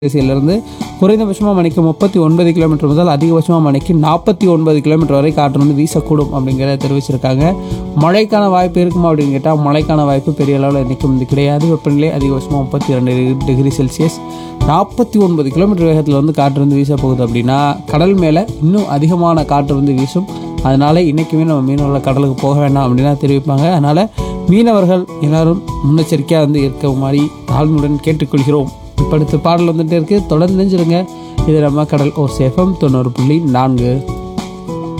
திசையிலிருந்து குறைந்தபட்சமாக மணிக்கு முப்பத்தி ஒன்பது கிலோமீட்டர் முதல் அதிகபட்சமாக மணிக்கு நாற்பத்தி ஒன்பது கிலோமீட்டர் வரை காற்று வந்து வீசக்கூடும் அப்படிங்கிறத தெரிவிச்சிருக்காங்க மழைக்கான வாய்ப்பு இருக்குமா அப்படின்னு கேட்டால் மழைக்கான வாய்ப்பு பெரிய அளவில் இன்றைக்கும் வந்து கிடையாது வெப்பநிலை அதிகபட்சமாக முப்பத்தி ரெண்டு டிகிரி செல்சியஸ் நாற்பத்தி ஒன்பது கிலோமீட்டர் வேகத்தில் வந்து காற்று வந்து வீச போகுது அப்படின்னா கடல் மேலே இன்னும் அதிகமான காற்று வந்து வீசும் அதனால இன்றைக்குமே நம்ம மீனவர்கள் கடலுக்கு போக வேண்டாம் அப்படின்னு தான் தெரிவிப்பாங்க அதனால் மீனவர்கள் எல்லாரும் முன்னெச்சரிக்கையாக வந்து இருக்குமாறு தாழ்மையுடன் கேட்டுக்கொள்கிறோம் இப்போ அடுத்த பாடல் வந்துட்டே இருக்கு தொடர்ந்து நெஞ்சிருங்க இது நம்ம கடல் ஓர் சேஃபம் தொண்ணூறு புள்ளி நான்கு